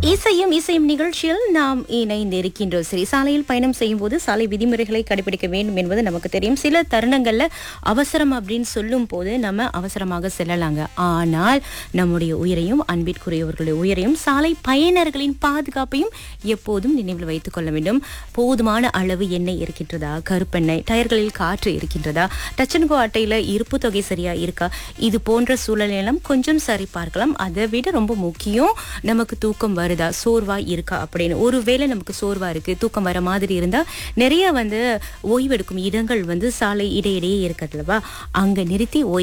இசையும் இசையும் நிகழ்ச்சியில் நாம் இணைந்திருக்கின்றோம் சரி சாலையில் பயணம் செய்யும் போது சாலை விதிமுறைகளை கடைபிடிக்க வேண்டும் என்பது நமக்கு தெரியும் சில தருணங்கள்ல அவசரம் அப்படின்னு சொல்லும் போது நம்ம அவசரமாக செல்லலாங்க ஆனால் நம்முடைய உயிரையும் அன்பிற்குரியவர்களுடைய உயிரையும் சாலை பயணர்களின் பாதுகாப்பையும் எப்போதும் நினைவில் வைத்துக் கொள்ள வேண்டும் போதுமான அளவு எண்ணெய் இருக்கின்றதா கருப்பெண்ணெய் டயர்களில் காற்று இருக்கின்றதா டச்சன்கோ அட்டையில இருப்பு தொகை சரியா இருக்கா இது போன்ற சூழலெல்லாம் கொஞ்சம் சரி பார்க்கலாம் அதை விட ரொம்ப முக்கியம் நமக்கு தூக்கம் வருதா சோர்வா இருக்கா அப்படின்னு ஒருவேளை நமக்கு சோர்வா இருக்கு தூக்கம் வர மாதிரி இருந்தா நிறைய வந்து ஓய்வெடுக்கும் இடங்கள் வந்து சாலை இடையிடையே இருக்கிறதுலவா அங்க நிறுத்தி ஓய்வு